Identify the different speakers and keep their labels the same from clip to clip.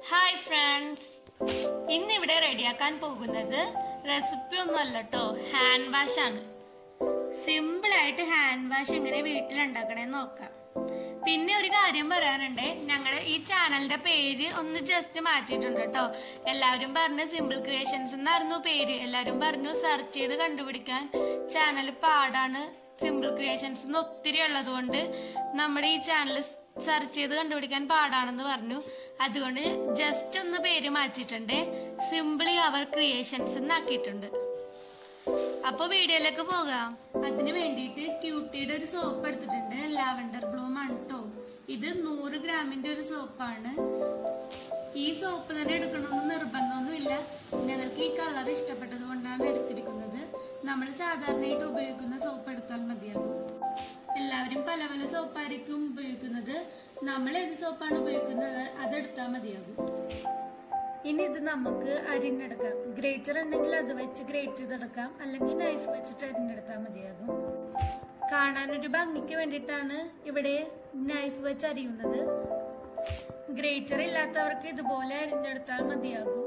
Speaker 1: Hi friends ഇന്നിവിടെ റെഡിയാക്കാൻ പോകുന്നത് റെസിപ്പി ഒന്നും അല്ല കേട്ടോ ഹാൻഡ് വാഷ് ആണ് സിമ്പിൾ ആയിട്ട് ഹാൻഡ് വാഷ് എങ്ങനെ വീട്ടിൽ ഉണ്ടാക്കണേന്ന് നോക്കാം പിന്നെ ഒരു കാര്യം പറയാനുണ്ട് ഞങ്ങളുടെ ഈ ചാനലിന്റെ പേര് ഒന്ന് ജസ്റ്റ് മാറ്റിയിട്ടുണ്ട് കേട്ടോ എല്ലാവരും പറഞ്ഞു സിമ്പിൾ ക്രിയേഷൻസ് എന്നായിരുന്നു പേര് എല്ലാവരും പറഞ്ഞു സെർച്ച് ചെയ്ത് കണ്ടുപിടിക്കാൻ ചാനൽ പാടാണ് സിമ്പിൾ ക്രിയേഷൻസ് എന്ന് ഒത്തിരി ഉള്ളത് കൊണ്ട് നമ്മുടെ ഈ ചാനൽ സെർച്ച് ചെയ്ത് കണ്ടുപിടിക്കാൻ പാടാണെന്ന് പറഞ്ഞു അതുകൊണ്ട് ജസ്റ്റ് ഒന്ന് പേര് മാറ്റിയിട്ടുണ്ട് സിംപിളി അവർ ക്രിയേഷൻസ് എന്നാക്കിയിട്ടുണ്ട് അപ്പൊ വീഡിയോയിലേക്ക് പോകാം അതിന് വേണ്ടിയിട്ട് ക്യൂട്ടിയുടെ ഒരു സോപ്പ് എടുത്തിട്ടുണ്ട് ലാവൻഡർ ബ്ലൂം ആണ് കേട്ടോ ഇത് നൂറ് ഗ്രാമിന്റെ ഒരു സോപ്പാണ് ഈ സോപ്പ് തന്നെ എടുക്കണമെന്ന് നിർബന്ധമൊന്നുമില്ല ഞങ്ങൾക്ക് ഈ കളർ ഇഷ്ടപ്പെട്ടത് കൊണ്ടാണ് എടുത്തിരിക്കുന്നത് നമ്മൾ സാധാരണയായിട്ട് ഉപയോഗിക്കുന്ന സോപ്പ് എടുത്താൽ മതിയാകും എല്ലാവരും പല പല സോപ്പായിരിക്കും ഉപയോഗിക്കുന്നത് നമ്മൾ ഏത് സോപ്പാണ് ഉപയോഗിക്കുന്നത് അതെടുത്താൽ മതിയാകും ഇനി ഇത് നമുക്ക് അരിഞ്ഞെടുക്കാം ഗ്രേറ്റർ ഉണ്ടെങ്കിൽ അത് വെച്ച് ഗ്രേറ്റ് ചെയ്തെടുക്കാം അല്ലെങ്കിൽ നൈഫ് വെച്ചിട്ട് അരിഞ്ഞെടുത്താൽ മതിയാകും കാണാനൊരു ഭംഗിക്ക് വേണ്ടിയിട്ടാണ് ഇവിടെ നൈഫ് വെച്ച് അരിയുന്നത് ഗ്രേറ്റർ ഇല്ലാത്തവർക്ക് ഇതുപോലെ അരിഞ്ഞെടുത്താൽ മതിയാകും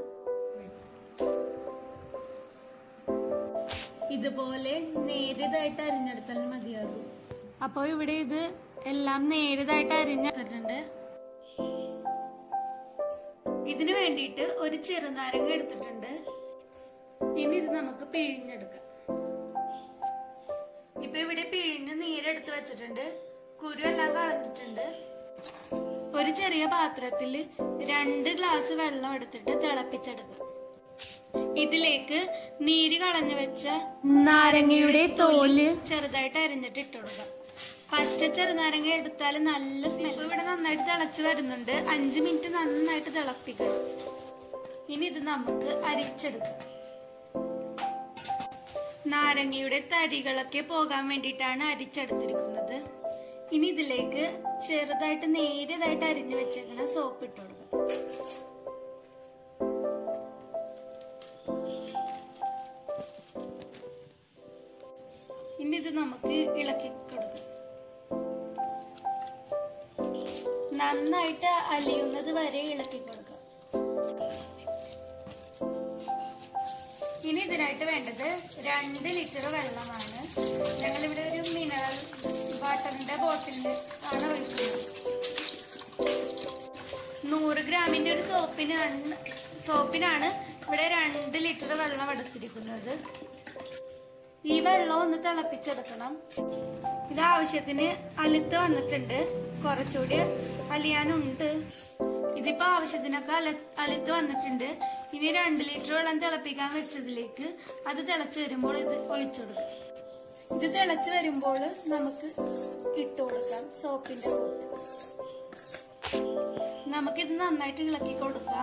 Speaker 1: ഇതുപോലെ നേരിയതായിട്ട് അരിഞ്ഞെടുത്താൽ മതിയാകും അപ്പോൾ ഇവിടെ ഇത് എല്ലാം നേരിയതായിട്ട് അരിഞ്ഞെടുത്തിട്ടുണ്ട് ഇതിനു വേണ്ടിയിട്ട് ഒരു ചെറുനാരങ്ങ എടുത്തിട്ടുണ്ട് ഇനി ഇത് നമുക്ക് പിഴിഞ്ഞെടുക്കാം ഇപ്പൊ ഇവിടെ പിഴിഞ്ഞ് നീരെടുത്ത് വെച്ചിട്ടുണ്ട് കുരു എല്ലാം കളഞ്ഞിട്ടുണ്ട് ഒരു ചെറിയ പാത്രത്തിൽ രണ്ട് ഗ്ലാസ് വെള്ളം എടുത്തിട്ട് തിളപ്പിച്ചെടുക്കാം ഇതിലേക്ക് നീര് കളഞ്ഞു വെച്ച നാരങ്ങയുടെ തോല് ചെറുതായിട്ട് അരിഞ്ഞിട്ട് ഇട്ടുകൊടുക്കാം പച്ച ചെറുനാരങ്ങ എടുത്താൽ നല്ല സ്മെൽ ഇവിടെ നന്നായിട്ട് തിളച്ച് വരുന്നുണ്ട് അഞ്ച് മിനിറ്റ് നന്നായിട്ട് തിളപ്പിക്കണം ഇനി ഇത് നമുക്ക് അരിച്ചെടുക്കാം നാരങ്ങയുടെ തരികളൊക്കെ പോകാൻ വേണ്ടിയിട്ടാണ് അരിച്ചെടുത്തിരിക്കുന്നത് ഇനി ഇതിലേക്ക് ചെറുതായിട്ട് നേരിയതായിട്ട് അരിഞ്ഞു വെച്ചേക്കണ സോപ്പ് ഇട്ട് കൊടുക്കാം ഇനി ഇത് നമുക്ക് ഇളക്കി കൊടുക്കാം നന്നായിട്ട് അലിയുന്നത് വരെ ഇളക്കി കൊടുക്കാം ഇനി ഇതിനായിട്ട് വേണ്ടത് രണ്ട് ലിറ്റർ വെള്ളമാണ് ഞങ്ങൾ ഇവിടെ ഒരു മിനറൽ വാട്ടറിന്റെ ബോട്ടിലിൽ ആണ് ഒഴിക്കുന്നത് നൂറ് ഗ്രാമിന്റെ ഒരു സോപ്പിനാണ് സോപ്പിനാണ് ഇവിടെ രണ്ട് ലിറ്റർ വെള്ളം എടുത്തിരിക്കുന്നത് ഈ വെള്ളം ഒന്ന് തിളപ്പിച്ചെടുക്കണം ഇത് ആവശ്യത്തിന് അലുത്ത് വന്നിട്ടുണ്ട് കുറച്ചുകൂടി അലിയാനുണ്ട് ഇതിപ്പോ ആവശ്യത്തിനൊക്കെ അല അലുത്ത് വന്നിട്ടുണ്ട് ഇനി രണ്ട് ലിറ്റർ വെള്ളം തിളപ്പിക്കാൻ വെച്ചതിലേക്ക് അത് തിളച്ച് വരുമ്പോൾ ഇത് ഒഴിച്ചു കൊടുക്കാം ഇത് തിളച്ച് വരുമ്പോൾ നമുക്ക് ഇട്ട് കൊടുക്കാം സോപ്പിന്റെ കൂട്ട് നമുക്കിത് നന്നായിട്ട് ഇളക്കി കൊടുക്കാം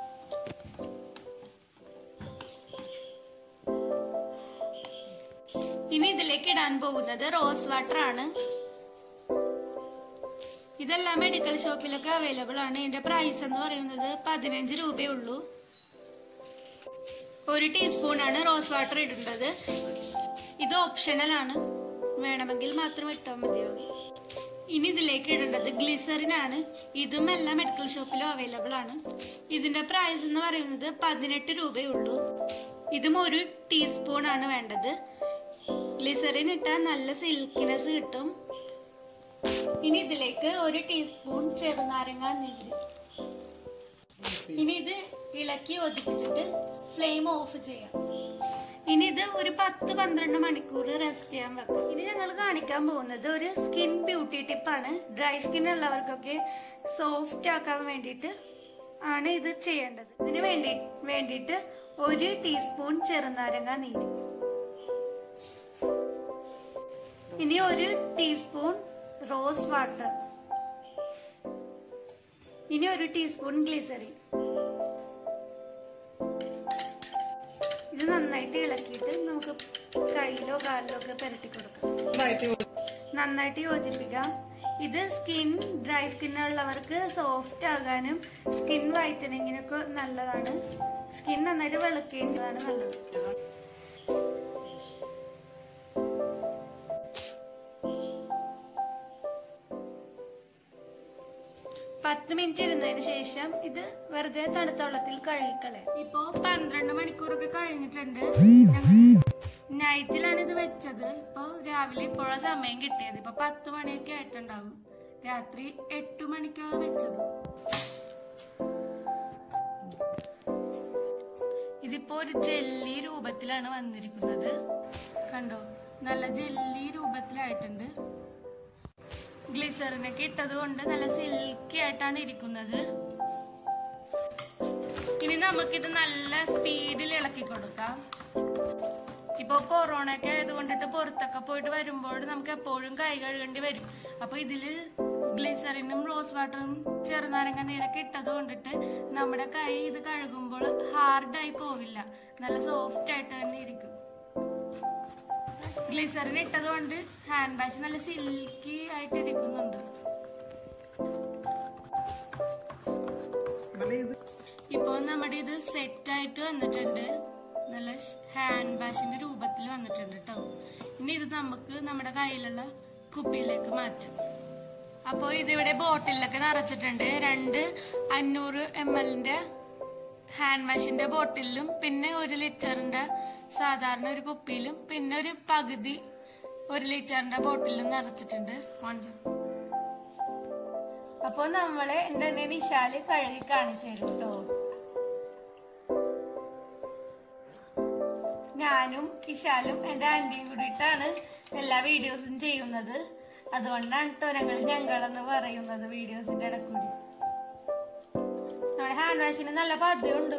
Speaker 1: ഇനി ഇതിലേക്ക് ഇടാൻ പോകുന്നത് റോസ് വാട്ടർ ആണ് ഇതെല്ലാം മെഡിക്കൽ ഷോപ്പിലൊക്കെ അവൈലബിൾ ആണ് ഇതിന്റെ പ്രൈസ് എന്ന് പറയുന്നത് പതിനഞ്ച് രൂപയേ ഉള്ളൂ ഒരു ടീസ്പൂൺ ആണ് റോസ് വാട്ടർ ഇടേണ്ടത് ഇത് ഓപ്ഷണൽ ആണ് വേണമെങ്കിൽ മാത്രം ഇട്ടാൽ മതിയാവും ഇനി ഇതിലേക്ക് ഇടേണ്ടത് ഗ്ലിസറിൻ ആണ് ഇതും എല്ലാ മെഡിക്കൽ ഷോപ്പിലും അവൈലബിൾ ആണ് ഇതിന്റെ പ്രൈസ് എന്ന് പറയുന്നത് പതിനെട്ട് രൂപയേ ഉള്ളൂ ഇതും ഒരു ടീസ്പൂൺ ആണ് വേണ്ടത് ഗ്ലിസറിൻ ഇട്ടാൽ നല്ല സിൽക്കിനെസ് കിട്ടും ഇനി ഇതിലേക്ക് ഒരു ടീസ്പൂൺ ചെറുനാരങ്ങ നീര് ഇനി ഇത് ഇളക്കി യോജിപ്പിച്ചിട്ട് ഫ്ലെയിം ഓഫ് ചെയ്യാം ഇനി ഇത് ഒരു പത്ത് പന്ത്രണ്ട് മണിക്കൂർ റെസ്റ്റ് ചെയ്യാൻ വെക്കാം ഇനി ഞങ്ങൾ കാണിക്കാൻ പോകുന്നത് ഒരു സ്കിൻ ബ്യൂട്ടി ടിപ്പാണ് ഡ്രൈ സ്കിൻ ഉള്ളവർക്കൊക്കെ സോഫ്റ്റ് ആക്കാൻ വേണ്ടിയിട്ട് ആണ് ഇത് ചെയ്യേണ്ടത് ഇതിന് വേണ്ടി വേണ്ടിയിട്ട് ഒരു ടീസ്പൂൺ ചെറുനാരങ്ങ നീര് ഇനി ഒരു ടീസ്പൂൺ റോസ് വാട്ടർ ഇനി ഒരു ടീസ്പൂൺ ഗ്ലിസറിൻ ഇത് നന്നായിട്ട് ഇളക്കിയിട്ട് നമുക്ക് കയ്യിലോ കാലിലോ ഒക്കെ പുരട്ടി കൊടുക്കാം നന്നായിട്ട് യോജിപ്പിക്കാം ഇത് സ്കിൻ ഡ്രൈ സ്കിൻ ഉള്ളവർക്ക് സോഫ്റ്റ് ആകാനും സ്കിൻ വൈറ്റനിങ്ങിനൊക്കെ നല്ലതാണ് സ്കിൻ നന്നായിട്ട് വെളുക്കേണ്ടതാണ് നല്ലത് പത്ത് മിനിറ്റ് മിനിറ്റ് ഇരുന്നതിന് ശേഷം ഇത് വെറുതെ തണുത്ത വെള്ളത്തിൽ കഴുകിക്കളെ ഇപ്പോ പന്ത്രണ്ട് മണിക്കൂറൊക്കെ കഴിഞ്ഞിട്ടുണ്ട് ഞങ്ങൾ നൈറ്റിലാണ് ഇത് വെച്ചത് ഇപ്പൊ രാവിലെ ഇപ്പോഴാ സമയം കിട്ടിയത് ഇപ്പൊ പത്ത് മണിയൊക്കെ ആയിട്ടുണ്ടാവും രാത്രി എട്ടു മണിക്കാ വെച്ചത് ഇതിപ്പോ ഒരു ജെല്ലി രൂപത്തിലാണ് വന്നിരിക്കുന്നത് കണ്ടോ നല്ല ജെല്ലി രൂപത്തിലായിട്ടുണ്ട് ഗ്ലിസറിനൊക്കെ ഇട്ടത് കൊണ്ട് നല്ല സിൽക്കി ആയിട്ടാണ് ഇരിക്കുന്നത് ഇനി നമുക്കിത് നല്ല സ്പീഡിൽ ഇളക്കി കൊടുക്കാം ഇപ്പൊ കൊറോണ ഒക്കെ ആയതുകൊണ്ടിട്ട് പുറത്തൊക്കെ പോയിട്ട് വരുമ്പോൾ നമുക്ക് എപ്പോഴും കൈ കഴുകേണ്ടി വരും അപ്പൊ ഇതില് ഗ്ലിസറിനും റോസ് വാട്ടറും ചെറുനാരങ്ങ നീരൊക്കെ ഇട്ടത് കൊണ്ടിട്ട് നമ്മുടെ കൈ ഇത് കഴുകുമ്പോൾ ഹാർഡായി പോവില്ല നല്ല സോഫ്റ്റ് ആയിട്ട് തന്നെ ഇരിക്കും ഗ്ലിസറിൻ ഇട്ടത് കൊണ്ട് ഹാൻഡ് വാഷ് നല്ല സിൽക്കി ആയിട്ട് ഇരിക്കുന്നുണ്ട് ഇപ്പോൾ നമ്മുടെ ഇത് സെറ്റ് ആയിട്ട് വന്നിട്ടുണ്ട് നല്ല ഹാൻഡ് വാഷിന്റെ രൂപത്തിൽ വന്നിട്ടുണ്ട് കേട്ടോ ഇനി ഇത് നമുക്ക് നമ്മുടെ കയ്യിലുള്ള കുപ്പിയിലേക്ക് മാറ്റാം അപ്പോൾ ഇതിവിടെ ബോട്ടിലൊക്കെ നിറച്ചിട്ടുണ്ട് രണ്ട് അഞ്ഞൂറ് എം എല്ലിന്റെ ഹാൻഡ് വാഷിന്റെ ബോട്ടിലും പിന്നെ ഒരു ലിറ്ററിന്റെ സാധാരണ ഒരു കുപ്പിയിലും പിന്നെ ഒരു പകുതി ഒരു ലിറ്ററിന്റെ ബോട്ടിലും നിറച്ചിട്ടുണ്ട് കാണിച്ചു. അപ്പൊ നമ്മള് എന്റെ തന്നെ നിശാല് കഴുകി കാണിച്ചു തരും കേട്ടോ ഞാനും ഇഷാലും എന്റെ ആന്റിയും കൂടിയിട്ടാണ് എല്ലാ വീഡിയോസും ചെയ്യുന്നത് അതുകൊണ്ടാണ് കേട്ടോ ഞങ്ങൾ ഞങ്ങളെന്ന് പറയുന്നത് വീഡിയോസിന്റെ ഇടക്കൂടി നമ്മുടെ ഹാൻഡ് വാഷിന് നല്ല പദ്യമുണ്ട്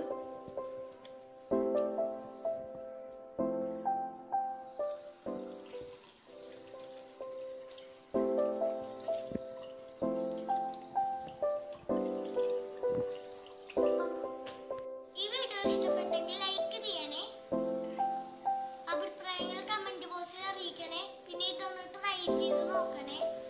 Speaker 2: ഈ വീഡിയോ ഇഷ്ടപ്പെട്ടെങ്കിൽ ലൈക്ക് ചെയ്യണേ അഭിപ്രായങ്ങൾ കമന്റ് ബോക്സിൽ അറിയിക്കണേ പിന്നെ ഇതൊന്ന് ട്രൈ ചെയ്ത് നോക്കണേ